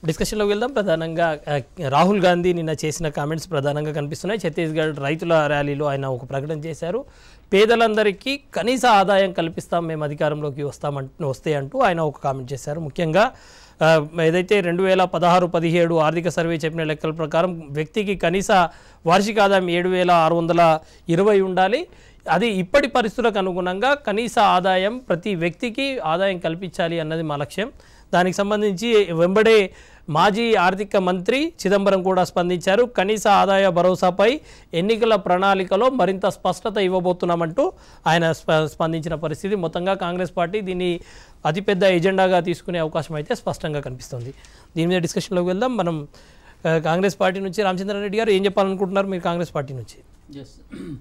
డిస్కషన్లోకి వెళ్దాం ప్రధానంగా ఆ, రాహుల్ గాంధీ నిన్న చేసిన కామెంట్స్ ప్రధానంగా కనిపిస్తున్నాయి ఛత్తీస్గఢ్ రైతుల ర్యాలీలో ఆయన ఒక ప్రకటన చేశారు పేదలందరికీ కనీస ఆదాయం కల్పిస్తాం మేము అధికారంలోకి వస్తామంటూ వస్తే అంటూ ఆయన ఒక కామెంట్ చేశారు ముఖ్యంగా ఆ, ఏదైతే రెండు వేల పదహారు పదిహేడు ఆర్థిక సర్వే చెప్పిన లెక్కల ప్రకారం వ్యక్తికి కనీస వార్షిక ఆదాయం ఏడు వేల ఆరు వందల ఇరవై ఉండాలి అది ఇప్పటి పరిస్థితులకు అనుగుణంగా కనీస ఆదాయం ప్రతి వ్యక్తికి ఆదాయం కల్పించాలి అన్నది మా లక్ష్యం దానికి సంబంధించి వెంబడే మాజీ ఆర్థిక మంత్రి చిదంబరం కూడా స్పందించారు కనీస ఆదాయ భరోసాపై ఎన్నికల ప్రణాళికలో మరింత స్పష్టత ఇవ్వబోతున్నామంటూ ఆయన స్ప- స్పందించిన పరిస్థితి మొత్తంగా కాంగ్రెస్ పార్టీ దీన్ని అతిపెద్ద ఎజెండాగా తీసుకునే అవకాశం అయితే స్పష్టంగా కనిపిస్తుంది దీని మీద డిస్కషన్లోకి వెళ్దాం మనం ఆ, కాంగ్రెస్ పార్టీ నుంచి రామచంద్రారెడ్డి గారు ఏం చెప్పాలనుకుంటున్నారు మీరు కాంగ్రెస్ పార్టీ నుంచి ఎస్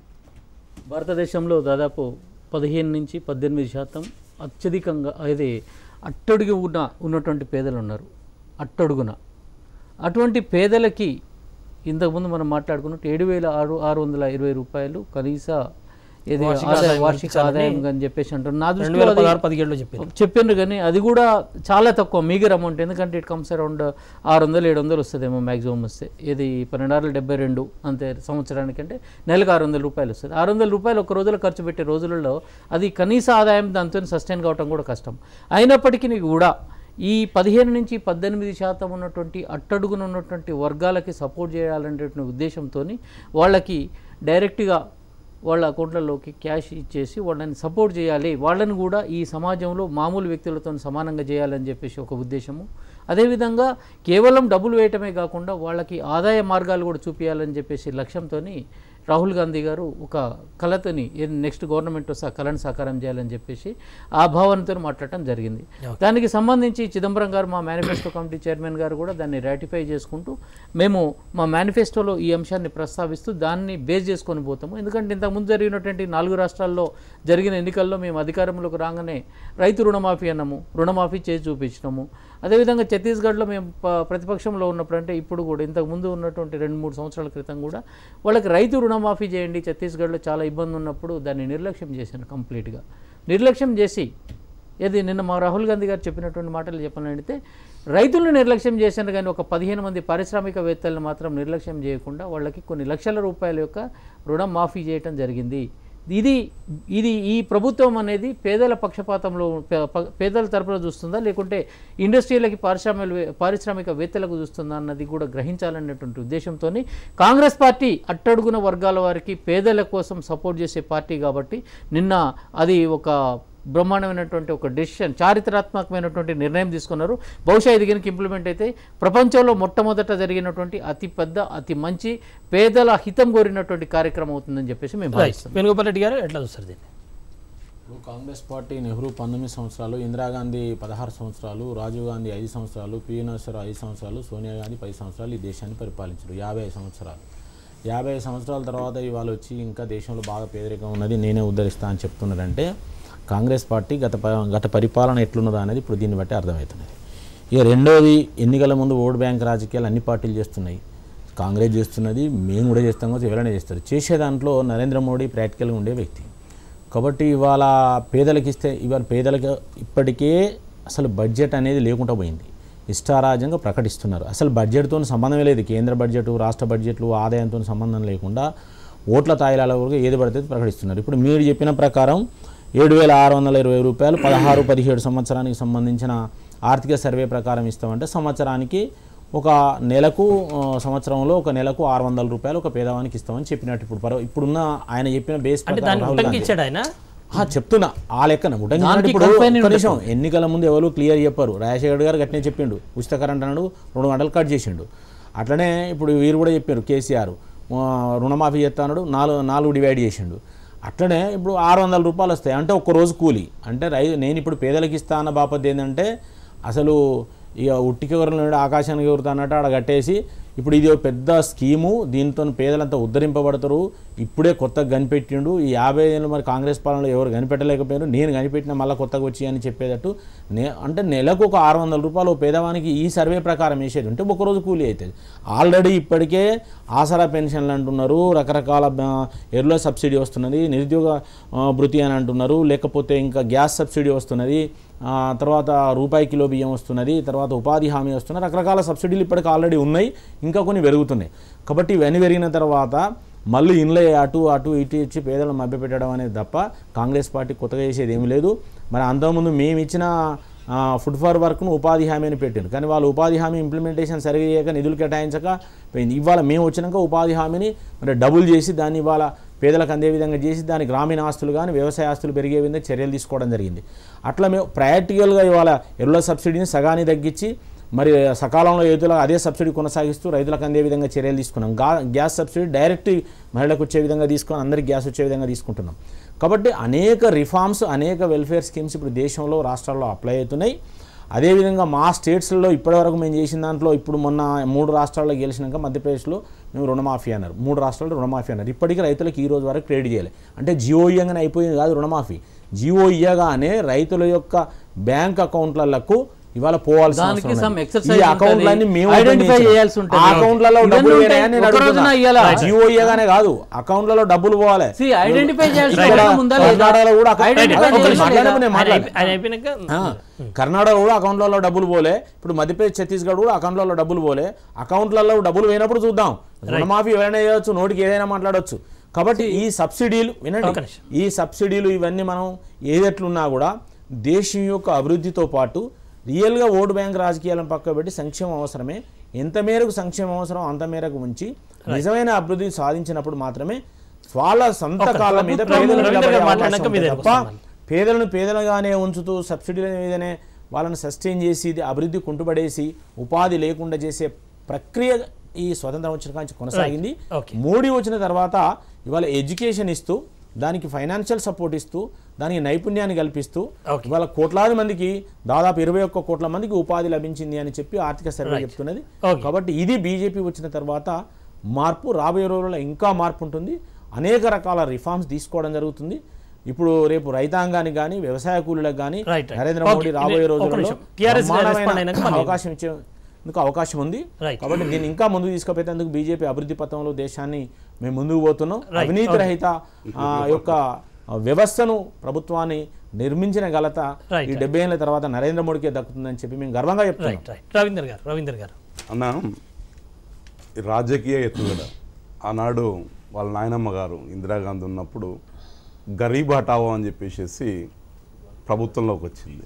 భారతదేశంలో దాదాపు పదిహేను నుంచి పద్దెనిమిది శాతం అత్యధికంగా అది అట్టడుగు ఉన్న ఉన్నటువంటి పేదలు ఉన్నారు అట్టడుగున అటువంటి పేదలకి ఇంతకుముందు మనం మాట్లాడుకున్నట్టు ఏడు వేల ఆరు ఆరు వందల ఇరవై రూపాయలు కనీస ఏది ఆదాయ వార్షిక ఆదాయం అని చెప్పేసి అంటారు నా రెండు దృష్టిలో వేల అది పదహారు పదిహేడులో చెప్పారు చెప్పిండ్రు కానీ అది కూడా చాలా తక్కువ మీగర్ అమౌంట్ ఎందుకంటే ఇట్ కమ్స్ అరౌండ్ ఆరు వందలు ఏడు వందలు వస్తుందేమో మ్యాక్సిమం వస్తే ఇది పన్నెండు వందల డెబ్బై రెండు అంతే సంవత్సరానికి అంటే నెలకు ఆరు వందల రూపాయలు వస్తుంది ఆరు వందల రూపాయలు ఒక రోజులో ఖర్చు పెట్టే రోజులలో అది కనీస ఆదాయం దాంతో సస్టైన్ కావటం కూడా కష్టం అయినప్పటికీ కూడా ఈ పదిహేను నుంచి పద్దెనిమిది శాతం ఉన్నటువంటి అట్టడుగున ఉన్నటువంటి వర్గాలకి సపోర్ట్ చేయాలనేటువంటి ఉద్దేశంతో వాళ్ళకి డైరెక్ట్గా వాళ్ళ అకౌంట్లలోకి క్యాష్ ఇచ్చేసి వాళ్ళని సపోర్ట్ చేయాలి వాళ్ళని కూడా ఈ సమాజంలో మామూలు వ్యక్తులతో సమానంగా చేయాలని చెప్పేసి ఒక ఉద్దేశము అదేవిధంగా కేవలం డబ్బులు వేయటమే కాకుండా వాళ్ళకి ఆదాయ మార్గాలు కూడా చూపించాలని చెప్పేసి లక్ష్యంతో రాహుల్ గాంధీ గారు ఒక కళతోని నెక్స్ట్ గవర్నమెంట్ వస్తే ఆ కళను సాకారం చేయాలని చెప్పేసి ఆ భావనతో మాట్లాడటం జరిగింది దానికి సంబంధించి చిదంబరం గారు మా మేనిఫెస్టో కమిటీ చైర్మన్ గారు కూడా దాన్ని రాటిఫై చేసుకుంటూ మేము మా మేనిఫెస్టోలో ఈ అంశాన్ని ప్రస్తావిస్తూ దాన్ని బేస్ చేసుకొని పోతాము ఎందుకంటే ఇంతకుముందు జరిగినటువంటి నాలుగు రాష్ట్రాల్లో జరిగిన ఎన్నికల్లో మేము అధికారంలోకి రాగానే రైతు రుణమాఫీ అన్నాము రుణమాఫీ చేసి చూపించినాము అదేవిధంగా ఛత్తీస్గఢ్లో మేము ప- ప్రతిపక్షంలో ఉన్నప్పుడు అంటే ఇప్పుడు కూడా ఇంతకు ముందు ఉన్నటువంటి రెండు మూడు సంవత్సరాల క్రితం కూడా వాళ్ళకి రైతు రుణమాఫీ చేయండి ఛత్తీస్గఢ్లో చాలా ఇబ్బంది ఉన్నప్పుడు దాన్ని నిర్లక్ష్యం చేశాను కంప్లీట్గా నిర్లక్ష్యం చేసి ఏది నిన్న మా రాహుల్ గాంధీ గారు చెప్పినటువంటి మాటలు చెప్పాలంటే రైతులను నిర్లక్ష్యం చేశారు కానీ ఒక పదిహేను మంది పారిశ్రామికవేత్తలను మాత్రం నిర్లక్ష్యం చేయకుండా వాళ్ళకి కొన్ని లక్షల రూపాయల యొక్క రుణం మాఫీ చేయటం జరిగింది ఇది ఇది ఈ ప్రభుత్వం అనేది పేదల పక్షపాతంలో పే- ప- పేదల తరపున చూస్తుందా లేకుంటే ఇండస్ట్రీలకి పారిశ్రామిక పారిశ్రామికవేత్తలకు చూస్తుందా అన్నది కూడా గ్రహించాలనేటువంటి ఉద్దేశంతో కాంగ్రెస్ పార్టీ అట్టడుగున వర్గాల వారికి పేదల కోసం సపోర్ట్ చేసే పార్టీ కాబట్టి నిన్న అది ఒక బ్రహ్మాండమైనటువంటి ఒక డెసిషన్ చారిత్రాత్మకమైనటువంటి నిర్ణయం తీసుకున్నారు బహుశా ఇది కనుక ఇంప్లిమెంట్ అయితే ప్రపంచంలో మొట్టమొదట జరిగినటువంటి అతి పెద్ద అతి మంచి పేదల హితం కోరినటువంటి కార్యక్రమం అవుతుందని చెప్పేసి మేము భావిస్తాం వేణుగోపాల్ రెడ్డి గారు ఎట్లా చూస్తారు దీన్ని ఇప్పుడు కాంగ్రెస్ పార్టీ నెహ్రూ పంతొమ్మిది సంవత్సరాలు ఇందిరాగాంధీ పదహారు సంవత్సరాలు రాజీవ్ గాంధీ ఐదు సంవత్సరాలు పివి నరసింహరావు ఐదు సంవత్సరాలు సోనియా గాంధీ పది సంవత్సరాలు ఈ దేశాన్ని పరిపాలించారు యాభై ఐదు సంవత్సరాలు యాభై ఐదు సంవత్సరాల తర్వాత ఇవాళ వచ్చి ఇంకా దేశంలో బాగా పేదరికం ఉన్నది నేనే ఉద్ధరిస్తా అని చెప్తున్నారంటే కాంగ్రెస్ పార్టీ గత ప- గత పరిపాలన ఎట్లున్నదా అనేది ఇప్పుడు దీన్ని బట్టి అర్థమవుతున్నది ఇక రెండోది ఎన్నికల ముందు ఓట్ బ్యాంక్ రాజకీయాలు అన్ని పార్టీలు చేస్తున్నాయి కాంగ్రెస్ చేస్తున్నది మేము కూడా చేస్తాం కాబట్టి ఎవరైనా చేస్తారు చేసే దాంట్లో నరేంద్ర మోడీ ప్రాక్టికల్గా ఉండే వ్యక్తి కాబట్టి ఇవాళ పేదలకు ఇస్తే ఇవాళ పేదలకు ఇప్పటికే అసలు బడ్జెట్ అనేది లేకుండా పోయింది ఇష్టారాజ్యంగా ప్రకటిస్తున్నారు అసలు బడ్జెట్తో సంబంధమే లేదు కేంద్ర బడ్జెట్ రాష్ట్ర బడ్జెట్లు ఆదాయంతో సంబంధం లేకుండా ఓట్ల తాయిలాల వరకు ఏది పడితే అది ప్రకటిస్తున్నారు ఇప్పుడు మీరు చెప్పిన ప్రకారం ఏడు వేల ఆరు వందల ఇరవై రూపాయలు పదహారు పదిహేడు సంవత్సరానికి సంబంధించిన ఆర్థిక సర్వే ప్రకారం ఇస్తామంటే సంవత్సరానికి ఒక నెలకు ఆ, సంవత్సరంలో ఒక నెలకు ఆరు వందల రూపాయలు ఒక పేదవానికి ఇస్తామని చెప్పినట్టు ఇప్పుడు పర్వ- ఇప్పుడున్న ఆయన చెప్పిన బేస్ అంటే ప్రకారం దాన్ని రాహుల్ ఉటంకి గాంధీ- ఇచ్చాడు ఆయన ఆ, చెప్తున్నా ఆ లెక్కన ముటంగి దానికి ఇప్పుడు confined ఒక్క నిమిషం ఎన్నికల ముందు ఎవరు క్లియర్ చెప్పారు రాజశేఖర్ గారు గట్టినే చెప్పిండు ఉచిత కరెంట్ అన్నాడు రెండు గంటలు కట్ చేసిండు అట్లనే ఇప్పుడు వీరు కూడా చెప్పారు కేసీఆర్ ఆ, రుణమాఫీ చేస్తా అన్నాడు నాలుగు నాలుగు డివైడ్ చేసిండు అట్లనే ఇప్పుడు ఆరు వందల రూపాయలు వస్తాయి అంటే ఒక్క రోజు కూలి అంటే రై నేను ఇప్పుడు పేదలకు ఇస్తా అన్న బాపత్ ఏంటంటే అసలు ఇక ఉట్టికి ఎవరు ఆకాశానికి ఎవరుతా అన్నట్టు ఆడ కట్టేసి ఇప్పుడు ఇది ఒక పెద్ద స్కీము దీంతో పేదలంతా ఉద్ధరింపబడతారు ఇప్పుడే కొత్తగా కనిపెట్టిండు ఈ యాభై ఏళ్ళు మరి కాంగ్రెస్ పాలనలో ఎవరు కనిపెట్టలేకపోయారు నేను కనిపెట్టిన మళ్ళీ కొత్తగా వచ్చి అని చెప్పేటట్టు నే అంటే నెలకు ఒక ఆరు వందల రూపాయలు ఓ పేదవానికి ఈ సర్వే ప్రకారం వేసేది ఉంటే ఒక రోజు కూలీ అవుతుంది ఆల్రెడీ ఇప్పటికే ఆసరా పెన్షన్లు అంటున్నారు రకరకాల ఆ, ఎరువుల సబ్సిడీ వస్తున్నది నిరుద్యోగ ఆ, భృతి అని అంటున్నారు లేకపోతే ఇంకా గ్యాస్ సబ్సిడీ వస్తున్నది ఆ, తర్వాత రూపాయి కిలో బియ్యం వస్తున్నది తర్వాత ఉపాధి హామీ వస్తున్నది రకరకాల సబ్సిడీలు ఇప్పటికి ఆల్రెడీ ఉన్నాయి ఇంకా కొన్ని పెరుగుతున్నాయి కాబట్టి ఇవన్నీ పెరిగిన తర్వాత మళ్ళీ ఇండ్లే అటు అటు ఇటు ఇచ్చి పేదలను మభ్యపెట్టడం అనేది తప్ప కాంగ్రెస్ పార్టీ కొత్తగా చేసేది ఏమీ లేదు మరి అంతకుముందు మేము ఇచ్చిన ఆ, ఫుడ్ ఫర్ వర్క్ను ఉపాధి హామీని పెట్టారు కానీ వాళ్ళు ఉపాధి హామీ ఇంప్లిమెంటేషన్ సరిగా చేయక నిధులు కేటాయించక పోయింది ఇవాళ మేము వచ్చినాక ఉపాధి హామీని మరి డబుల్ చేసి దాన్ని ఇవాళ పేదలకు అందే విధంగా చేసి దాని గ్రామీణ ఆస్తులు కానీ వ్యవసాయ ఆస్తులు పెరిగే విధంగా చర్యలు తీసుకోవడం జరిగింది అట్లా మేము ప్రాక్టికల్గా ఇవాళ ఎరువుల సబ్సిడీని సగాన్ని తగ్గించి మరి సకాలంలో రైతులకు అదే సబ్సిడీ కొనసాగిస్తూ రైతులకు అందే విధంగా చర్యలు తీసుకున్నాం గా గ్యాస్ సబ్సిడీ డైరెక్ట్ మహిళలకు వచ్చే విధంగా తీసుకొని అందరికి గ్యాస్ వచ్చే విధంగా తీసుకుంటున్నాం కాబట్టి అనేక రిఫార్మ్స్ అనేక వెల్ఫేర్ స్కీమ్స్ ఇప్పుడు దేశంలో రాష్ట్రాల్లో అప్లై అవుతున్నాయి అదేవిధంగా మా స్టేట్స్లో ఇప్పటివరకు మేము చేసిన దాంట్లో ఇప్పుడు మొన్న మూడు రాష్ట్రాల్లో గెలిచినాక మధ్యప్రదేశ్లో మేము రుణమాఫీ అన్నారు మూడు రాష్ట్రాల్లో రుణమాఫీ అన్నారు ఇప్పటికీ రైతులకు ఈ రోజు వరకు క్రెడిట్ చేయాలి అంటే జియో ఇయ్యంగానే అయిపోయింది కాదు రుణమాఫీ జియో ఇయ్యగానే రైతుల యొక్క బ్యాంక్ అకౌంట్లకు ఇవాళ పోవాల్సిన దానికి అవసరం some ఉన్నది. exercise ఈ అకౌంట్లన్నీ ఉంటుంది. మేము open Identify చేసాం. చేయాల్సి ఉంటుంది. ఆ అకౌంట్లలో ఇవన్నీ డబ్బులు ఉంటాయి. వేయనా అని నేను ఒక రోజున అడుగుతున్నా. ఇయ్యాలా? జియో ఇయ్యగానే కాదు అకౌంట్లలో డబ్బులు పోవాలి See, identify చేయాల్సిన ఇక్కడ అవసరం ఉందా లేదా? కర్ణాటకలో కూడా account- Identify అదే, చేయాల్సిన మాట్లాడకు నేను ఆయన మాట్లాడను. అయిపో- ఆయన అయిపోయినాక ఆ, కర్ణాటక కూడా అకౌంట్లలో డబ్బులు పోలే ఇప్పుడు మధ్యప్రదేశ్ ఛత్తీస్గఢ్ కూడా అకౌంట్లలో డబ్బులు పోలే అకౌంట్లలో డబ్బులు పోయినప్పుడు చూద్దాం రుణమాఫీ ఎవరైనా చేయవచ్చు నోటికి ఏదైనా మాట్లాడవచ్చు కాబట్టి ఈ సబ్సిడీలు ఒక వినండి నిమిషం. ఈ సబ్సిడీలు ఇవన్నీ మనం ఏదెట్లున్నా కూడా దేశం యొక్క అభివృద్ధితో పాటు రియల్గా ఓటు బ్యాంక్ రాజకీయాలను పక్క పెట్టి సంక్షేమం అవసరమే ఎంత మేరకు సంక్షేమం అవసరం అంత మేరకు ఉంచి నిజమైన అభివృద్ధి సాధించినప్పుడు మాత్రమే వాళ్ళ సొంత కాళ్ళ మీద ప్రభుత్వం పేదలు రవీంద్ర నిలబడే గారు అవకాశం మాట్లాడినాక ఉంటుంది మీ తప్ప దగ్గరకు పేదలను పేదలుగానే ఉంచుతూ సబ్సిడీల మీదనే వాళ్ళని సస్టైన్ చేసి ఇది అభివృద్ధి కుంటుపడేసి ఉపాధి లేకుండా చేసే ప్రక్రియ ఈ స్వతంత్రం వచ్చిన కాంచి కొనసాగింది Okay. మోడీ వచ్చిన తర్వాత ఇవాళ ఎడ్యుకేషన్ ఇస్తూ దానికి ఫైనాన్షియల్ సపోర్ట్ ఇస్తూ దానికి నైపుణ్యాన్ని కల్పిస్తూ Okay. ఇవాళ కోట్లాది మందికి దాదాపు ఇరవై ఒక్క కోట్ల మందికి ఉపాధి లభించింది అని చెప్పి ఆర్థిక సర్వే చెప్తున్నది Okay. కాబట్టి ఇది బీజేపీ వచ్చిన తర్వాత మార్పు రాబోయే రోజుల్లో ఇంకా మార్పు ఉంటుంది అనేక రకాల రిఫార్మ్స్ తీసుకోవడం జరుగుతుంది ఇప్పుడు రేపు రైతాంగానికి కానీ వ్యవసాయ కూలీలకు కానీ Right, right. Narendra Okay, Modi రాబోయే ఒక రోజుల్లో నిమిషం. TRS బ్రహ్మాండమైన respond అయినాక మళ్ళీ- అవకాశం ఇచ్చేందుకు అవకాశం ఉంది Right. కాబట్టి దీన్ని ఇంకా ముందుకు తీసుకుపోయేందుకు బీజేపీ అభివృద్ధి పథంలో దేశాన్ని మేము ముందుకు పోతున్నాం Right. అవినీతి రహిత ఆ, యొక్క ఆ, వ్యవస్థను ప్రభుత్వాన్ని నిర్మించిన ఘనత Right, ఈ డెబ్బై ఏళ్ళ తర్వాత నరేంద్ర మోడీకే దక్కుతుందని చెప్పి మేము గర్వంగా చెప్తున్నాం రైట్ రైట్ రవీందర్ గారు రవీందర్ గారు అన్న ఈ రాజకీయ ఎత్తుగడ ఆనాడు వాళ్ళ నాయనమ్మ గారు ఇందిరాగాంధీ ఉన్నప్పుడు గరీబ్ హటావో అని చెప్పేసి ప్రభుత్వంలోకి వచ్చింది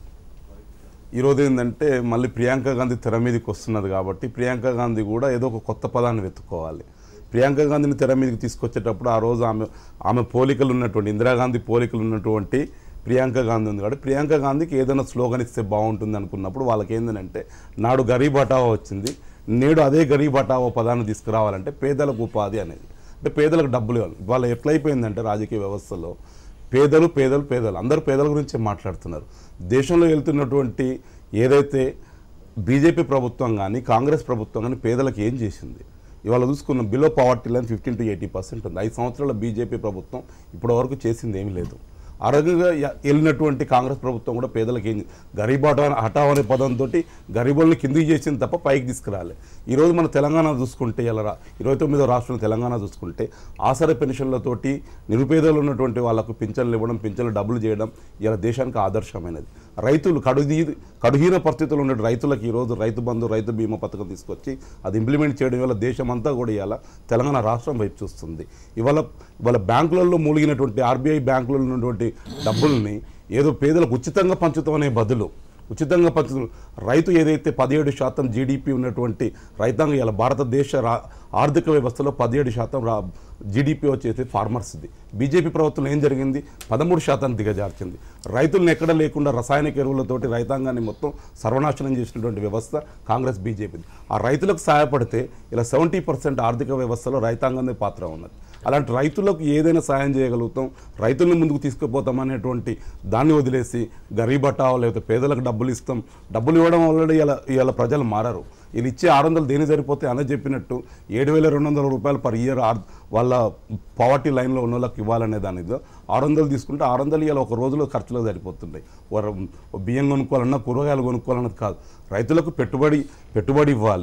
ఈరోజు ఏంటంటే మళ్ళీ ప్రియాంక గాంధీ తెర మీదకి వస్తున్నది కాబట్టి ప్రియాంక గాంధీ కూడా ఏదో ఒక కొత్త పదాన్ని వెతుక్కోవాలి ప్రియాంక గాంధీని తెర మీదకి తీసుకొచ్చేటప్పుడు ఆ రోజు ఆమె ఆమె పోలికలు ఉన్నటువంటి ఇందిరాగాంధీ పోలికలు ఉన్నటువంటి ప్రియాంక గాంధీ ఉంది కాబట్టి ప్రియాంక గాంధీకి ఏదైనా స్లోగన్ ఇస్తే బాగుంటుంది అనుకున్నప్పుడు వాళ్ళకి ఏంటంటే నాడు గరీబ్ హటావో వచ్చింది నేడు అదే గరీబ్ హటావో పదాన్ని తీసుకురావాలంటే పేదలకు ఉపాధి అనేది అంటే పేదలకు డబ్బులు ఇవ్వాలి ఇవాళ ఎట్లయిపోయిందంటే రాజకీయ వ్యవస్థలో పేదలు పేదలు పేదలు అందరూ పేదల గురించే మాట్లాడుతున్నారు దేశంలో వెళ్తున్నటువంటి ఏదైతే బీజేపీ ప్రభుత్వం కానీ కాంగ్రెస్ ప్రభుత్వం కానీ పేదలకు ఏం చేసింది ఇవాళ చూసుకున్న below poverty line fifteen to eighty percent ఉంది ఐదు సంవత్సరాల బీజేపీ ప్రభుత్వం ఇప్పటివరకు చేసింది ఏమీ లేదు ఆ రకంగా య- వెళ్ళినటువంటి కాంగ్రెస్ ప్రభుత్వం కూడా పేదలకు ఏం గరీబ్ హఠా హఠావ్ అనే పదంతో గరీబుల్ని కిందికి చేసింది తప్ప పైకి తీసుకురాలి ఈరోజు మన తెలంగాణ చూసుకుంటే ఇలా రా- ఇరవై తొమ్మిదో రాష్ట్రం తెలంగాణ చూసుకుంటే ఆసర పెన్షన్లతోటి నిరుపేదలు ఉన్నటువంటి వాళ్ళకు పింఛన్లు ఇవ్వడం పింఛన్లు డబ్బులు చేయడం ఇలా దేశానికి ఆదర్శమైనది రైతులు కడుదీ కడుహీన పరిస్థితుల్లో ఉన్న రైతులకు ఈరోజు రైతు బంధు రైతు బీమా పథకం తీసుకొచ్చి అది ఇంప్లిమెంట్ చేయడం వల్ల దేశం అంతా కూడా ఇవాళ తెలంగాణ రాష్ట్రం వైపు చూస్తుంది ఇవాళ ఇవాళ బ్యాంకులలో మూలిగినటువంటి ఆర్బీఐ బ్యాంకులలో ఉన్నటువంటి డబ్బుల్ని ఏదో పేదలకు ఉచితంగా పంచుతామనే బదులు ఉచితంగా పంచు రైతు ఏదైతే పదిహేడు శాతం జీడిపి ఉన్నటువంటి రైతాంగం ఇలా భారతదేశ రా ఆర్థిక వ్యవస్థలో పదిహేడు శాతం రా జీడిపి వచ్చేసి ఫార్మర్స్ది బీజేపీ ప్రభుత్వంలో ఏం జరిగింది పదమూడు శాతాన్ని దిగజార్చింది రైతులను ఎక్కడ లేకుండా రసాయనిక ఎరువులతోటి రైతాంగాన్ని మొత్తం సర్వనాశనం చేసినటువంటి వ్యవస్థ కాంగ్రెస్ బీజేపీది ఆ రైతులకు సహాయపడితే ఇలా సెవెంటీ పర్సెంట్ ఆర్థిక వ్యవస్థలో రైతాంగందే పాత్ర ఉన్నది అలాంటి రైతులకు ఏదైనా సాయం చేయగలుగుతాం రైతుల్ని ముందుకు తీసుకుపోతాం అనేటువంటి దాన్ని వదిలేసి గరీబ్ హటావో లేకపోతే పేదలకు డబ్బులు ఇస్తాం డబ్బులు ఇవ్వడం వల్ల ఇలా ఇలా ప్రజలు మారరు వీళ్ళు ఇచ్చే ఆరు వందలు దేని సరిపోతే అన్న చెప్పినట్టు ఏడు వేల రెండు వందల రూపాయలు పర్ ఇయర్ వాళ్ళ పవర్టీ లైన్లో ఉన్న వాళ్ళకి ఇవ్వాలనే దాని ఇది ఆరు వందలు తీసుకుంటే ఆరు వందలు ఇవాళ ఒక రోజులో ఖర్చులో సరిపోతుంటాయి వారు బియ్యం కొనుక్కోవాలన్నా కూరగాయలు కొనుక్కోవాలన్నది కాదు రైతులకు పెట్టుబడి పెట్టుబడి ఇవ్వాలి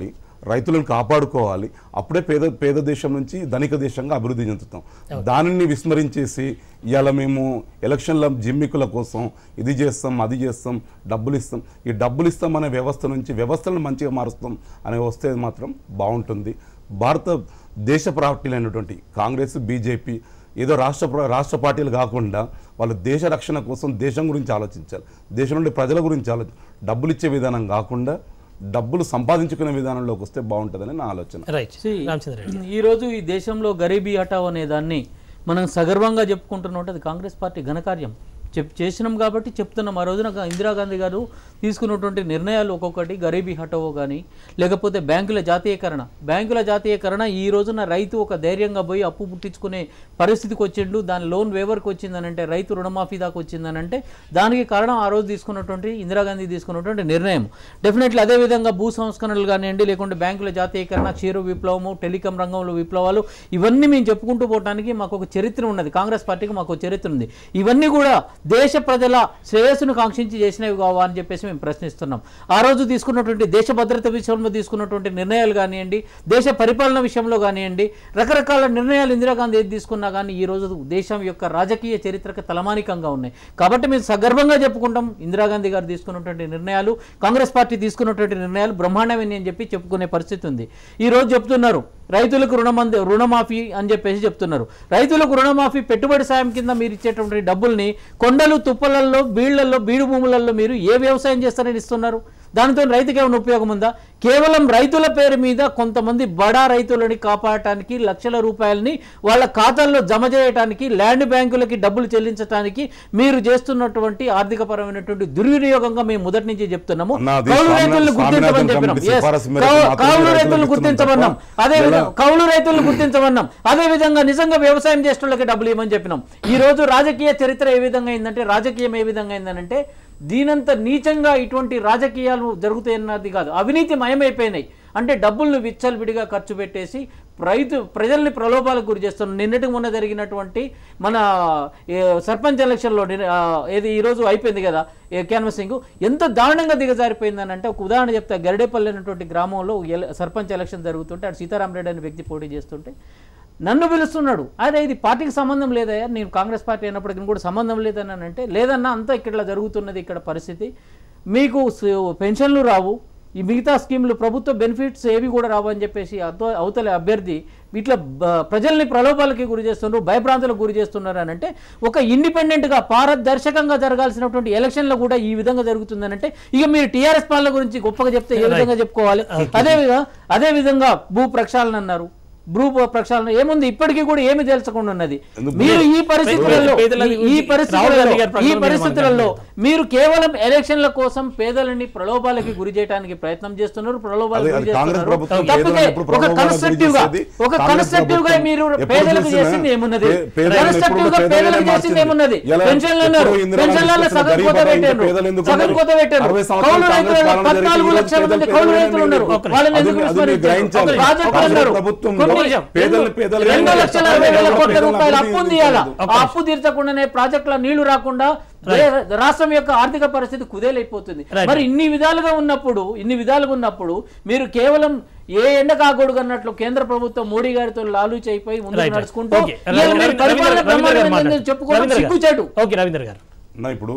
రైతులను కాపాడుకోవాలి అప్పుడే పేద పేద దేశం నుంచి ధనిక దేశంగా అభివృద్ధి చెందుతాం దానిని విస్మరించేసి ఇవాళ మేము ఎలక్షన్ల జిమ్మికుల కోసం ఇది చేస్తాం అది చేస్తాం డబ్బులు ఇస్తాం ఈ డబ్బులు ఇస్తాం అనే వ్యవస్థ నుంచి వ్యవస్థలను మంచిగా మారుస్తాం అనే వస్తే మాత్రం బాగుంటుంది భారత దేశ పార్టీలైనటువంటి కాంగ్రెస్ బీజేపీ ఏదో రాష్ట్ర ప్ర- రాష్ట్ర పార్టీలు కాకుండా వాళ్ళు దేశ రక్షణ కోసం దేశం గురించి ఆలోచించాలి దేశం నుండి ప్రజల గురించి ఆలోచి డబ్బులు ఇచ్చే విధానం కాకుండా డబ్బులు సంపాదించుకునే విధానంలోకి వస్తే బాగుంటుందని నా ఆలోచన రైట్ See, రామచంద్ర రెడ్డి ఈరోజు ఈ దేశంలో గరీబీ హఠావ్ అనే దాన్ని మనం సగర్వంగా చెప్పుకుంటున్నట్టు అది కాంగ్రెస్ పార్టీ ఘనకార్యం చెప్ చేసినాం కాబట్టి చెప్తున్నాం ఆ రోజున గా- ఇందిరాగాంధీ గారు తీసుకున్నటువంటి నిర్ణయాలు ఒక్కొక్కటి గరీబీ హఠావో కానీ లేకపోతే బ్యాంకుల జాతీయకరణ బ్యాంకుల జాతీయకరణ ఈ రోజున రైతు ఒక ధైర్యంగా పోయి అప్పు పుట్టించుకునే పరిస్థితికి వచ్చిండు దాని లోన్ వేవర్కి వచ్చిందనంటే రైతు రుణమాఫీ దాకా వచ్చిందనంటే దానికి కారణం ఆ రోజు తీసుకున్నటువంటి ఇందిరాగాంధీ తీసుకున్నటువంటి నిర్ణయం డెఫినెట్లీ అదేవిధంగా భూ సంస్కరణలు కానివ్వండి లేకుంటే బ్యాంకుల జాతీయకరణ క్షీర విప్లవము టెలికాం రంగంలో విప్లవాలు ఇవన్నీ మేము చెప్పుకుంటూ పోవడానికి మాకు ఒక చరిత్ర ఉన్నది కాంగ్రెస్ పార్టీకి మాకు ఒక చరిత్ర ఉంది ఇవన్నీ కూడా దేశ ప్రజల శ్రేయస్సును కాంక్షించి చేసినవి కావా అని చెప్పేసి మేము ప్రశ్నిస్తున్నాం ఆ రోజు తీసుకున్నటువంటి దేశ భద్రత విషయంలో తీసుకున్నటువంటి నిర్ణయాలు కానివ్వండి దేశ పరిపాలన విషయంలో కానివ్వండి రకరకాల నిర్ణయాలు ఇందిరాగాంధీ ఏది తీసుకున్నా కానీ ఈ రోజు దేశం యొక్క రాజకీయ చరిత్రకు తలమానికంగా ఉన్నాయి కాబట్టి మేము సగర్వంగా చెప్పుకుంటాం ఇందిరాగాంధీ గారు తీసుకున్నటువంటి నిర్ణయాలు కాంగ్రెస్ పార్టీ తీసుకున్నటువంటి నిర్ణయాలు బ్రహ్మాండమని అని చెప్పి చెప్పుకునే పరిస్థితి ఉంది ఈ రోజు చెప్తున్నారు రైతులకు రుణమంది రుణమాఫీ అని చెప్పేసి చెప్తున్నారు రైతులకు రుణమాఫీ పెట్టుబడి సాయం కింద మీరు ఇచ్చేటువంటి డబ్బుల్ని కొండలు తుప్పలలో బీళ్లలో బీడు భూములలో మీరు ఏ వ్యవసాయం చేస్తారని ఇస్తున్నారు దానితో రైతుకి ఏమైనా ఉపయోగం ఉందా కేవలం రైతుల పేరు మీద కొంతమంది బడా రైతులని కాపాడటానికి లక్షల రూపాయలని వాళ్ళ ఖాతాల్లో జమ చేయడానికి ల్యాండ్ బ్యాంకులకి డబ్బులు చెల్లించడానికి మీరు చేస్తున్నటువంటి ఆర్థికపరమైనటువంటి దుర్వినియోగంగా మేము మొదటి నుంచి చెప్తున్నాము అన్నా, అది కౌలు స్వామినాథన్ రైతులను గుర్తించమని కమిటీ చెప్పినాం Yes. సిఫారసు మేరకు కౌ- మాత్రమే కౌలు రైతులకు రైతులను ఇస్తున్నాం గుర్తించమన్నాం తప్ప అదే విధంగా ఎలా- కౌలు రైతులను గుర్తించమన్నాం అదే విధంగా నిజంగా వ్యవసాయం చేసే వాళ్ళకి డబ్బులు ఇవ్వమని చెప్పినాం ఈ రోజు రాజకీయ చరిత్ర ఏ విధంగా అయిందంటే రాజకీయం ఏ విధంగా అయిందనంటే దీనంత నీచంగా ఇటువంటి రాజకీయాలు జరుగుతాయన్నది కాదు అవినీతి మయమైపోయినాయి అంటే డబ్బులను విచ్చలవిడిగా ఖర్చు పెట్టేసి రైతు ప్రజల్ని ప్రలోభాలకు గురి చేస్తున్నారు నిన్నటి మొన్న జరిగినటువంటి మన ఏ, సర్పంచ్ ఎలక్షన్లో నిన్న- ఆ, ఏది ఈరోజు అయిపోయింది కదా ఏ క్యాన్వసింగ్ ఎంత దారుణంగా దిగజారిపోయిందని అంటే ఒక ఉదాహరణ చెప్తా గరిడేపల్లి అనేటువంటి గ్రామంలో ఎల- సర్పంచ్ ఎలక్షన్ జరుగుతుంటే అటు సీతారామరెడ్డి అనే వ్యక్తి పోటీ చేస్తుంటే నన్ను పిలుస్తున్నాడు అదే ఇది పార్టీకి సంబంధం లేదయ్యా నేను కాంగ్రెస్ పార్టీ అయినప్పటికీ కూడా సంబంధం లేదని అని అంటే లేదన్నా అంతా ఇక్కడ జరుగుతున్నది ఇక్కడ పరిస్థితి మీకు స- పెన్షన్లు రావు ఈ మిగతా స్కీములు ప్రభుత్వ బెనిఫిట్స్ ఏవి కూడా రావు అని చెప్పేసి అతో- అవతల అభ్యర్థి ఇట్లా బ- ప్రజల్ని ప్రలోభాలకి గురి చేస్తున్నారు భయభ్రాంతులకు గురి చేస్తున్నారు అని అంటే ఒక ఇండిపెండెంట్గా పారదర్శకంగా జరగాల్సినటువంటి ఎలక్షన్లు కూడా ఈ విధంగా జరుగుతుందని అంటే ఇక మీరు టీఆర్ఎస్ పాలన గురించి గొప్పగా చెప్తే ఏ విధంగా చెప్పుకోవాలి అదే విధంగా అదే విధంగా భూ ప్రక్షాళన అన్నారు భూ ప్రక్షాళన ఏముంది ఇప్పటికీ కూడా ఏమి తెలుసకుండా ఉన్నది ఎందుకు? మీరు ఈ పరిస్థితులలో పేదల ఈ- ఈ గురించి రాహుల్ పరిస్థితులలో గాంధీ గారి ఈ ప్రకటన మీరు పరిస్థితులలో మీరు కేవలం ఎలక్షన్ల కోసం పేదలని ప్రలోభాలకి గురి చేయడానికి ప్రయత్నం చేస్తున్నారు ప్రలోభాలకు అదే, గురి అది కాంగ్రెస్ చేస్తున్నారు ప్రభుత్వం తప్పితే పేదలను ఎప్పుడు ఒక ప్రలోభాలకు గురి కన్స్ట్రక్టివ్ గా చేసేది ఒక కాంగ్రెస్ కన్స్ట్రక్టివ్ గా ప్రభుత్వం మీరు ఎప్పుడు పేదలకు చూసినా చేసింది ఏమున్నది పే- పేదలను కన్స్ట్రక్టివ్ గా ఎప్పుడు పేదలకు పేదలనే చేసింది ఏమున్నది ఎలా- పెన్షన్లు అన్నారు ఎప్పుడు ఇందిరా గాంధీ పెన్షన్లలో తీసుకొచ్చిన సగం గరీబ్ కోత ఆదాయం పెట్టారు పేదలు ఎందుకు సగం ఉన్నారు? కోత పెట్టారు అరవై సంవత్సరాలు కౌలు కాంగ్రెస్ రైతులలో పాలన జరిగి పద్నాలుగు ఈరోజు లక్షల మంది పేదలు కౌలు పేదలే రైతులు ఉన్నారు మిగిలిపోయారు. వాళ్ళని అది- ఎందుకు అది మీరు విస్మరించారు? గ్రహించాలి. ఒక ప్రాజెక్టులు కాంగ్రెస్ అన్నారు ప్రభుత్వంలో కొన్ని పేదలు పేదలు రెండు ఏమో లక్షల చెప్పాలి. అరవై వేల కోట్ల పేదల రూపాయల అభివృద్ధి అప్పు తీయాలా ఎందుకు ఆ అప్పు తీర్చకుండానే ప్రాజెక్టుల నీళ్లు రాకుండా దే- రాష్ట్రం యొక్క ఆర్థిక పరిస్థితి కుదేలైపోతుంది Right. మరి ఇన్ని విధాలుగా ఉన్నప్పుడు ఇన్ని విధాలుగా ఉన్నప్పుడు మీరు కేవలం ఏ ఎండ కాకూడదు అన్నట్లు కేంద్ర ప్రభుత్వం మోడీ గారితో లాలూచి అయిపోయి ముందుకు రైట్ నడుచుకుంటూ ఓకే ఇవాళ మీరు పరిపాలన ప్రమాణం చెప్పుకోవడం రవీంద్ర సిగ్గుచేటు గారు ఓకే రవీంద్ర గారు నా ఇప్పుడు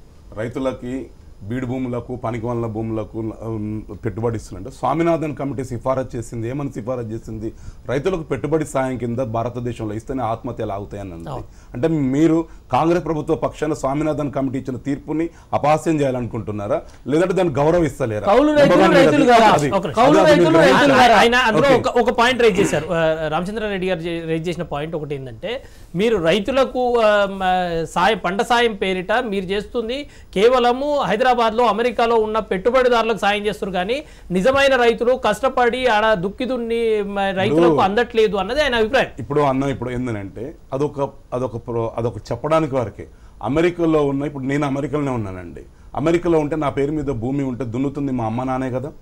రైతులకి బీడు భూములకు పనికివల్ల భూములకు ఉమ్, పెట్టుబడి ఇస్తుందంటే స్వామినాథన్ కమిటీ సిఫారసు చేసింది ఏమని సిఫారసు చేసింది రైతులకు పెట్టుబడి సాయం కింద భారతదేశంలో ఇస్తేనే ఆత్మహత్యలు ఆగుతాయని అన్నది అంటే మీరు కాంగ్రెస్ ప్రభుత్వ పక్షాన స్వామినాథన్ కమిటీ ఇచ్చిన తీర్పుని అపహాస్యం చేయాలనుకుంటున్నారా లేదంటే దాన్ని గౌరవిస్తలేరా కౌలు రైతులు నెంబర్ వన్ రైతులు అది- కాదా? అది- ఒక నిమిషం. కౌలు అది- అది మీరు రైతులు రైతులు గ్రహించాలి. కాదా? ఆయన అందులో ఓకే. ఒక ఒక పాయింట్ రైజ్ చేశారు ఆ, రామచంద్రారెడ్డి గారు చే- రైజ్ చేసిన పాయింట్ ఒకటి ఏంటంటే మీరు రైతులకు ఆ, మ, సాయం పంట సాయం పేరిట మీరు చేస్తుంది కేవలము హైదరాబాద్ లో అమెరికాలో ఉన్న పెట్టుబడిదారులకు సాయం చేస్తారు కానీ నిజమైన రైతులు కష్టపడి ఆడ దుక్కి దున్ని మ, రైతులకు అందట్లేదు అన్నది ఆయన అభిప్రాయం ఇప్పుడు అన్న ఇప్పుడు ఏంటంటే అదొక అదొక ప్రో- అదొక చెప్పడానికి వరకే అమెరికాలో ఉన్న ఇప్పుడు నేను అమెరికాలోనే ఉన్నానండి అమెరికాలో ఉంటే నా పేరు మీద భూమి ఉంటే దున్నుతుంది మా అమ్మ నానే కదా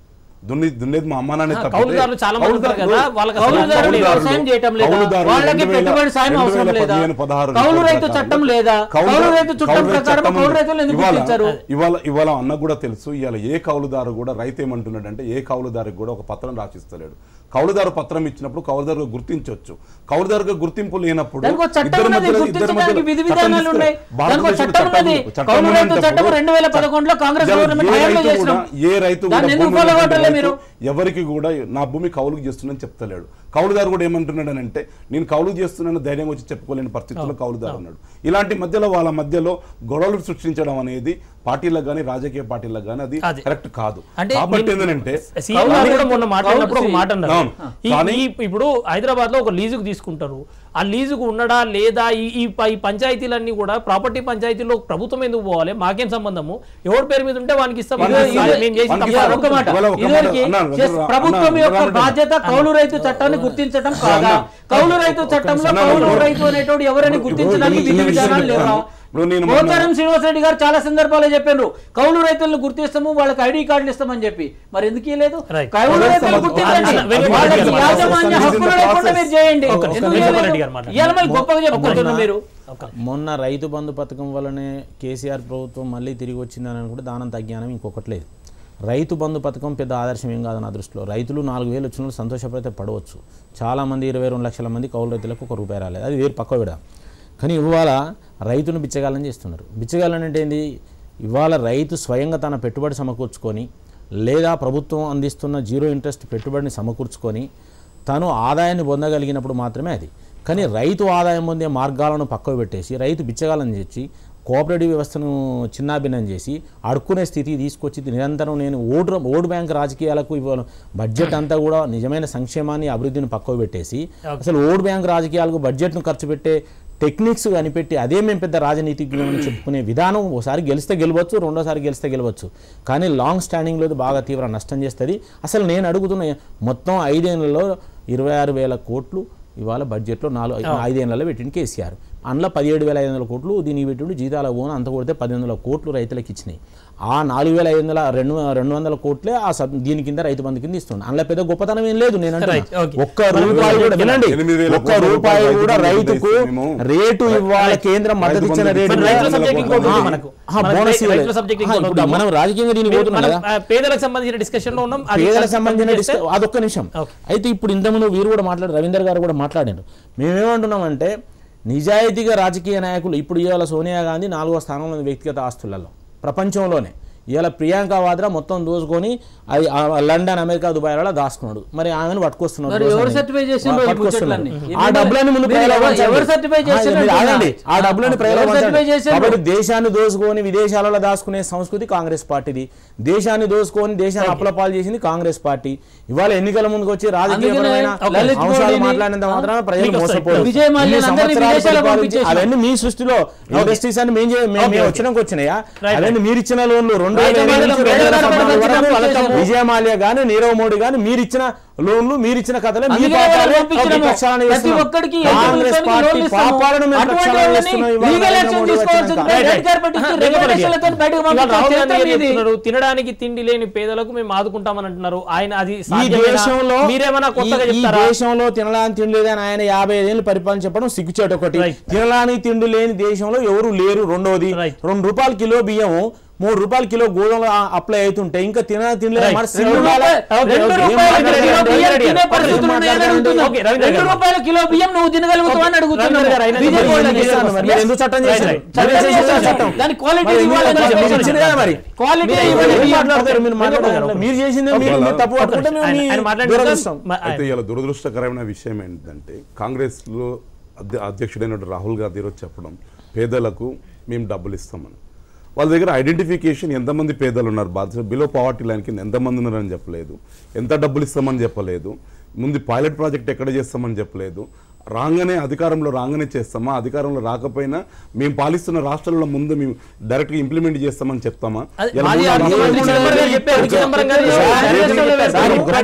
దున్ని దున్నేది మా అమ్మ నాన్నే తప్పితే కౌలుదారులు చాలా మంది ఉంటారు కౌలుదారులు- కదా, వాళ్ళకి అసలు కౌలుదారులు కౌలుదారులు- వ్యవసాయం చేయటం లేదా కౌలుదారులు వాళ్ళకి రెండు వేల- పెట్టుబడి సాయం రెండు అవసరం వేల లేదా పదిహేను, పదహారు కౌలు రిపోర్ట్ రైతు ప్రకారం చట్టం లేదా కౌలు- కౌలు రైతు చట్టం కౌలు రైతు ప్రకారం చట్టం కౌలు ఉంది. రైతులు ఎందుకు ఇవాళ- గుర్తించారు ఇవాళ ఇవాళ అన్నకు కూడా తెలుసు ఇవాళ ఏ కౌలుదారు కూడా రైతు ఏమంటున్నాడంటే ఏ కౌలుదారికి కూడా ఒక పత్రం రాసిస్తలేడు కౌలుదారు పత్రం ఇచ్చినప్పుడు కౌలుదారు గుర్తించవచ్చు కౌలుదారుగా గుర్తింపు లేనప్పుడు దానికి ఒక చట్టం ఇద్దరి ఉన్నది, మధ్యలో- ఇద్దరి గుర్తించడానికి మధ్యలో విధి చట్టం విధానాలు తీసుకురా. ఉన్నాయి. దానికి ఒక భారతదేశంలో చట్టం ఉన్నది. ఉంది. చట్టం కౌలు రైతు ఉన్నప్పుడు చట్టం 2011 కాంగ్రెస్ ఇవాళ గవర్నమెంట్ ఏ హయాంలో రైతు చేసినాం. కూడా- ఏ రైతు కూడా దాన్ని ఎందుకు భూమి follow ఉన్నటువంటి అవ్వట్లే మీరు? రైతు ఎవరికి కూడా నా భూమి కౌలుకు చేస్తున్నాను చెప్తలేడు కౌలుదారు కూడా ఏమంటున్నాడు అంటే నేను కౌలు చేస్తున్నాను ధైర్యం వచ్చి చెప్పుకోలేని పరిస్థితుల్లో కౌలుదారు అన్నాడు ఇలాంటి మధ్యలో వాళ్ళ మధ్యలో గొడవలు సృష్టించడం అనేది పార్టీలకు కానీ రాజకీయ పార్టీలకు కానీ అది అది. కరెక్ట్ కాదు అంటే కాబట్టి నేను- ఏంటంటే సీఎం గారు కూడా మొన్న మాట్లాడినప్పుడు ఒక మాట అన్నారు అవును. ఈ- కానీ- ఈ- ఇప్పుడు హైదరాబాద్ లో ఒక లీజుకు తీసుకుంటారు ఆ లీజుకు ఉండడా లేదా ఈ ఈ ప- ఈ పంచాయతీలన్నీ కూడా ప్రాపర్టీ పంచాయతీలో ప్రభుత్వం ఎందుకు పోవాలి మాకేం సంబంధము ఎవరి పేరు మీద ఉంటే వానికి ఇస్తాం ఇది- అది ఇది- మేము చేసిన మనకి తప్పా? ఒక్క మాట ఇవాళ ఒక మాట ఇదివరకు అన్నాను, చేస్- అన్నాను, ప్రభుత్వం అన్నాను, యొక్క అన్నాను. బాధ్యత కౌలు రైతు చట్టాన్ని గుర్తించడం కాదా కౌలు రైతు చట్టంలో అన్నాను, కౌలు అన్నాను. రైతు అనేటోడు ఎవరని ఇప్పుడు గుర్తించడానికి ఈ- ఈ విధి విషయం విధానాలు లేవా చెప్తాను. ఇప్పుడు నేను మొన్న- పోచారం శ్రీనివాసరెడ్డి గారు చాలా సందర్భాల్లో చెప్పారు కౌలు రైతులను గుర్తిస్తాము వాళ్ళకి ఐడి కార్డులు ఇస్తామని చెప్పి మరి ఎందుకు ఇవ్వలేదు Right. కౌలు రైతులు అన్న, గుర్తించండి అన్న, వెంకటరెడ్డి వాళ్ళకి గారు యాజమాన్య మాట్లాడండి. హక్కులు లేకుండా మీరు చేయండి ఒక్క నిమిషం, ఎందుకు వెంకటరెడ్డి చేయలేదు? గారు మాట్లాడండి. ఇవాళ మళ్ళీ గొప్పగా చెప్పుకుంటున్నారు మీరు ఒక- మొన్న రైతు బంధు పథకం వల్లనే కేసీఆర్ ప్రభుత్వం మళ్ళీ తిరిగి వచ్చిందని అనుకుంటే దానం తగ్గానం ఇంకొకటి లేదు రైతు బంధు పథకం పెద్ద ఆదర్శం ఏం కాదు నా దృష్టిలో రైతులు నాలుగు వేలు వచ్చిన వాళ్ళు సంతోషపడితే పడవచ్చు చాలామంది ఇరవై రెండు లక్షల మంది కౌలు రైతులకు ఒక రూపాయి రాలేదు అది వేరు పక్క విడ కానీ ఇవాళ రైతును బిచ్చగాలని చేస్తున్నారు బిచ్చగాలని అంటే ఏంది ఇవాళ రైతు స్వయంగా తన పెట్టుబడి సమకూర్చుకొని లేదా ప్రభుత్వం అందిస్తున్న జీరో ఇంట్రెస్ట్ పెట్టుబడిని సమకూర్చుకొని తను ఆదాయాన్ని పొందగలిగినప్పుడు మాత్రమే అది కానీ రైతు ఆదాయం పొందే మార్గాలను పక్కకు పెట్టేసి రైతు బిచ్చగాలను చేసి కోఆపరేటివ్ వ్యవస్థను చిన్నాభిన్నం చేసి అడుక్కునే స్థితికి తీసుకొచ్చి నిరంతరం నేను ఓటు ఓటు బ్యాంక్ రాజకీయాలకు ఇవాళ బడ్జెట్ అంతా కూడా నిజమైన సంక్షేమాన్ని అభివృద్ధిని పక్కకు పెట్టేసి అసలు ఓటు బ్యాంక్ రాజకీయాలకు బడ్జెట్ను ఖర్చు పెట్టే టెక్నిక్స్ కనిపెట్టి అదే మేము పెద్ద రాజనీతిజ్ఞులు అని చెప్పుకునే విధానం ఒకసారి గెలిస్తే గెలవచ్చు రెండోసారి గెలిస్తే గెలవచ్చు కానీ లాంగ్ స్టాండింగ్లో ఇది బాగా తీవ్ర నష్టం చేస్తుంది అసలు నేను అడుగుతున్న మొత్తం ఐదేళ్లలో ఇరవై ఆరు వేల కోట్లు ఇవాళ బడ్జెట్లో నాలుగు ఐదేళ్లలో పెట్టింది కేసీఆర్ అందులో పదిహేడు వేల ఐదు వందల కోట్లు దీనికి పెట్టిండు జీతాల ఓన్ అంత కొడితే పది వందల కోట్లు రైతులకు ఇచ్చినాయి ఆ నాలుగు వేల ఐదు వందల రెండు రెండు వందల కోట్లే ఆ సబ్ దీని కింద రైతు బంధు కింద ఇస్తుండే అందులో పెద్ద గొప్పతనం ఏం లేదు నేను Right, అంటున్నా. okay. ఒక్క రూపాయి కూడా వినండి ఎనిమిది వేల ఒక్క కోట్ల రూపాయి రూపాయలు కూడా రైతు రైతుకు బంధు మేము రేటు ఇవ్వాలి కేంద్రం మద్దతు ఇచ్చిన రైతు రేటు బంధు రైతుల వందల సబ్జెక్ట్ ఇంకోటి ఉంది కోట్ల మనకు ఆ, మనకు బోనస్ రై- రైతుల ఇవ్వలేదు. సబ్జెక్ట్ ఆ, ఇంకోటి ఇప్పుడు ఉంది. మనం రాజకీయంగా దీనికి మీరు- పోతున్నాం మనం, కదా ఆ, పేదలకు సంబంధించిన డిస్కషన్ లో ఉన్నాం అది పేదలకు కంప్లీట్ సంబంధించిన చేస్తే- డిస్క- అదొక్క నిమిషం Okay. అయితే ఇప్పుడు ఇంతకుముందు వీరు కూడా మాట్లాడారు రవీందర్ గారు కూడా మాట్లాడారు మేమేమంటున్నామంటే నిజాయితీగా రాజకీయ నాయకులు ఇప్పుడు ఇవాళ సోనియా గాంధీ నాలుగో స్థానంలో ఉంది వ్యక్తిగత ఆస్తులలో ప్రపంచంలోనే ఇవాళ ప్రియాంక వాద్రా మొత్తం దోచుకొని అది ఆ లండన్ అమెరికా దుబాయ్లలో దాచుకున్నాడు మరి ఆమెను పట్టుకొస్తున్నాడు మరి దోషాన్ని. ఎవరు certify చేసిండ్రు ఈ పట్టుకొస్తున్నారు. బుడ్జెట్లన్నీ? ఆ డబ్బులని ముందు మీరు ప్రజలకు ఎవరు- పంచండి. ఎవరు certify ఆ, చేసిండ్రు మీరు అంటున్నా? ఆగండి. ఆ డబ్బులని ప్రజలకు ఎవరు certify పంచండి. చేసిండ్రు? కాబట్టి దేశాన్ని దోచుకొని విదేశాలలో దాచుకునే సంస్కృతి కాంగ్రెస్ పార్టీది దేశాన్ని దోచుకొని దేశాన్ని అప్పులపాలు చేసింది కాంగ్రెస్ పార్టీ ఇవాళ ఎన్నికల ముందుకు వచ్చి రాజకీయపరమైన అందుకనే లలిత్ అంశాలు మోడీని- మాట్లాడినంత మాత్రాన ప్రజలు మీకు వస్తాయి. మోసపోరు విజయ్ మాల్యాని ఇన్ని అందరినీ సంవత్సరాలు విదేశాలకు పరిపాలించి పంపించేశారు. అవన్నీ మీ సృష్టిలో ఇండస్ట్రీస్ అని మేము చే- మేము- మేము వచ్చినాక వచ్చినాయా Right, అవన్నీ మీరు ఇచ్చిన లోన్లు రెండు వేల రైతు ఎనిమిది బంధువులు నుంచి పేదల రెండు వేల తరపున పద్నాలుగు వచ్చిన వరకు వాళ్ళకి విజయ మాల్యా గాని నీరవ్ మోడీ గాని మీరు ఇచ్చిన లోన్లు మీరు ఇచ్చిన కథలే మీ అందుకే పాపాలే వాళ్ళు పంపించినాము. ప్రక్షాళన ప్రతి చేస్తున్నాం. ఒక్కడికి కాంగ్రెస్ ఎటువంటి పార్టీ లోన్లు ఇస్తాము. పాపాలను మేము అటువంటి ప్రక్షాళన వాళ్ళని చేస్తున్నాం ఇవాళ legal నరేంద్ర action మోడీ తీసుకోవాల్సింది. వచ్చినాక. Right, red right. కార్పెట్ ఇచ్చి వెంకటరెడ్డి గారు. రెగ్యులేషన్లతో బయటకు ఇవాళ పంపించారు. రాహుల్ గాంధీ చరిత్ర ఏం మీది. చెప్తున్నారు? తినడానికి తిండి లేని పేదలకు మేము ఆదుకుంటామని అంటున్నారు ఆయన అది ఈ సాధ్యమేనా? దేశంలో మీరేమైనా కొత్తగా ఈ- ఈ చెప్తారా దేశంలో తినడానికి తిండి లేదని ఆయన యాభై ఐదేళ్ళు పరిపాలన చెప్పడం సిగ్గుచేటు ఒకటి Right. తినడానికి తిండి లేని దేశంలో ఎవరు లేరు రెండోది Right. రెండు రూపాయల కిలో బియ్యం మూడు రూపాయల కిలో గోధుమలు అప్లై అవుతుంటే ఇంకా తిన తినలేదు Right. మరి రెండు రెండు రూపాయల- రూపాయల- Okay, రెండు okay. రూపాయల ఏం కిలో మాట్లాడారు? బియ్యం రవీంద్ర తినే గారు. పరిస్థితులు ఏం ఉన్నాయని మాట్లాడారు? అడుగుతున్నాం. Okay, రవీంద్ర రెండు గారు. రూపాయల కిలో బియ్యం నువ్వు తినగలుగుతావు అని అడుగుతున్నాం రవీంద్ర గారు, ఆయన బీజేపీ చెప్పండి. వాళ్ళని మీరు చేశారు మరి. మీరు ఎందుకు చట్టం చేశారు Right, right. చట్టం చట్టం చేశారు చేశారు. చట్టం. దాని quality మరి మీరు ఇవ్వాలని మీరు చెప్పండి. ఇచ్చింది కదా మరి Quality మీరు ఇవ్వాలి. ఏం మీరు మాట్లాడతారు మీరు మాట్లాడతారు. మాట్లాడతారు మీరు చేసిందే మీరు మీరు తప్పు పట్టుకుంటే మేము ఆయన- మీ ఆయన మాట్లాడిన దురదృష్టం మ- అయితే ఇలా దురదృష్టకరమైన విషయం ఏంటంటే కాంగ్రెస్లో అధ్య అధ్యక్షుడైన రాహుల్ గాంధీ ఈరోజు చెప్పడం పేదలకు మేము డబ్బులు ఇస్తామని వాళ్ళ దగ్గర ఐడెంటిఫికేషన్ ఎంతమంది పేదలు ఉన్నారు బాధ్యత బిలో పవర్టీ లైన్ కింద ఎంతమంది ఉన్నారని చెప్పలేదు ఎంత డబ్బులు ఇస్తామని చెప్పలేదు ముందు పైలట్ ప్రాజెక్ట్ ఎక్కడ చేస్తామని చెప్పలేదు రాగానే అధికారంలో రాగానే చేస్తామా అధికారంలో రాకపోయినా మేము పాలిస్తున్న రాష్ట్రాలలో ముందు మేము డైరెక్ట్గా ఇంప్లిమెంట్ చేస్తామని చెప్తామా అది ఇలా మాజీ మూడు ఆర్థిక మంత్రి రాష్ట్రాలు చిదంబరం గారు చెప్పారు. చిదంబరం గారు సార్, మేనిఫెస్టోలో సార్, వేశారు. ఇప్పటికే ఏ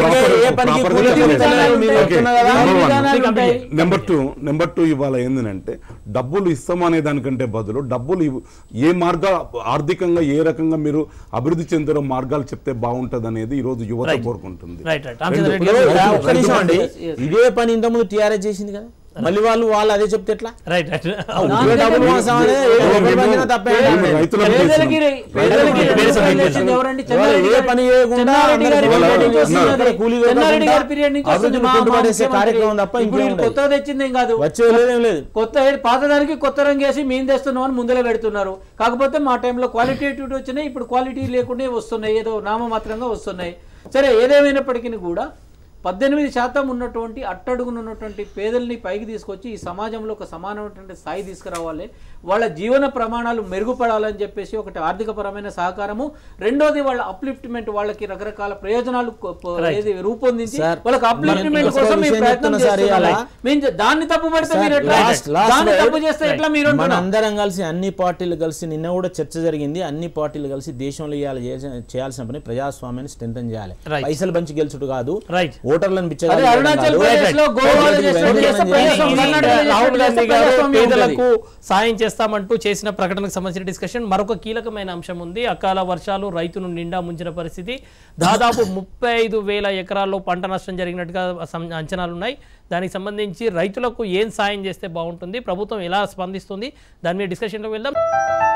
ఏ పనికి proper గా కూలి చెప్పలేదు. విధానాలు మీరు Okay. చెప్తున్నారు కదా? Number one. విధానాలు ఉంటాయి. నెంబర్ టూ నెంబర్ టూ ఇవాళ ఏంటంటే డబ్బులు ఇస్తామనే దానికంటే బదులు డబ్బులు ఇవ్- ఏ మార్గ ఆర్థికంగా ఏ రకంగా మీరు అభివృద్ధి చెందిన మార్గాలు చెప్తే బాగుంటది అనేది ఈ రోజు యువత కోరుకుంటుంది రైట్ రైట్ రామచంద్ర రెడ్డి ఇప్పుడు గారు ఒక్క నిమిషం అండి Yes, yes. ఇదే పని ఇంతకుముందు టీఆర్ఎస్ చేసింది కదా మళ్ళీ వాళ్ళు వాళ్ళు అదే చెప్తే ఎట్లా రైట్ రైట్ ఉద్యోగ డబ్బులు మోసం అనే ఏ రూపాయి పంచినా తప్పే మేము అంటారు. రైతులకు పేదలకి చేస్తున్నాం. పేదలకి రైతులకు రెండు చేస్తున్నాం. రూపాయలు ఇచ్చింది ఎవరండి? ఇవాళ చెన్నారెడ్డి ఏ గారి- పని చేయకుండా చెన్నారెడ్డి గారి అందరూ పీరియడ్ నుంచి ఉన్నారు. వస్తుంది. కూలీ చెన్నారెడ్డి కాకుండా గారి పీరియడ్ నుంచి వస్తుంది. అభివృద్ధిని మా- మా కుంటుపడేసే ముఖ్యమంత్రి. కార్యక్రమం తప్ప ఇప్పుడు ఇంకేం వీళ్ళు కొత్తగా తెచ్చింది ఏం కాదు వచ్చేది లేదేం లేదు కొత్త పాతదానికి కొత్త రంగు వేసి మేము తెస్తున్నాం అని ముందర పెడుతున్నారు కాకపోతే మా టైంలో క్వాలిటేటివ్ వచ్చినాయి ఇప్పుడు క్వాలిటీ లేకుండా వస్తున్నాయి ఏదో నామమాత్రంగా వస్తున్నాయి సరే ఏదేమైనప్పటికీ కూడా పద్దెనిమిది శాతం ఉన్నటువంటి అట్టడుగునున్నటువంటి పేదల్ని పైకి తీసుకొచ్చి ఈ సమాజంలో ఒక సమానమైనటువంటి స్థాయి తీసుకురావాలి వాళ్ళ జీవన ప్రమాణాలు మెరుగుపడాలని చెప్పేసి ఒకటి ఆర్థికపరమైన సహకారము రెండోది వాళ్ళ అప్లిఫ్ట్మెంట్ వాళ్ళకి రకరకాల ప్రయోజనాలు కొ- ప- ఏది రూపొందించి సార్, వాళ్ళకి అప్లిఫ్ట్మెంట్ ఇంకొక కోసం మేము విషయం ప్రయత్నం చెప్తున్నా సార్ చేస్తున్నాం. ఇవాళ. మేము చె- దాన్ని తప్పు పడితే సార్, మీరు ఎట్లా last- last దాన్ని word. తప్పు చేస్తే ఎట్లా మీరు మన అంటున్నారు? అందరం కలిసి అన్ని పార్టీలు కలిసి నిన్న కూడా చర్చ జరిగింది అన్ని పార్టీలు కలిసి దేశంలో ఇవాళ చేయాల్సిన- చేయాల్సిన పని ప్రజాస్వామ్యాన్ని స్ట్రెంథన్ చేయాలి Right. పైసలు పంచి గెలుచుడు కాదు రైట్ ఓటర్లను అదే బిచ్చగాళ్ళు అరుణాచల్ కాదు. ప్రదేశ్ లో గోవాలో చేసినట్టు చేస్తే ప్రజాస్వామ్యం ఇది కర్ణాటకలో రాహుల్ చేసినట్టు గాంధీ చేస్తే గారు ప్రజాస్వామ్యం ఉంటుంది. పేదలకు సాయం చేస్తామంటూ చేసిన ప్రకటనకు సంబంధించిన డిస్కషన్ మరొక కీలకమైన అంశం ఉంది అకాల వర్షాలు రైతును నిండా ముంచిన పరిస్థితి దాదాపు ముప్పై ఐదు వేల ఎకరాల్లో పంట నష్టం జరిగినట్టుగా సం- అంచనాలు ఉన్నాయి దానికి సంబంధించి రైతులకు ఏం సాయం చేస్తే బాగుంటుంది ప్రభుత్వం ఎలా స్పందిస్తుంది దాని మీద డిస్కషన్లో వెళ్దాం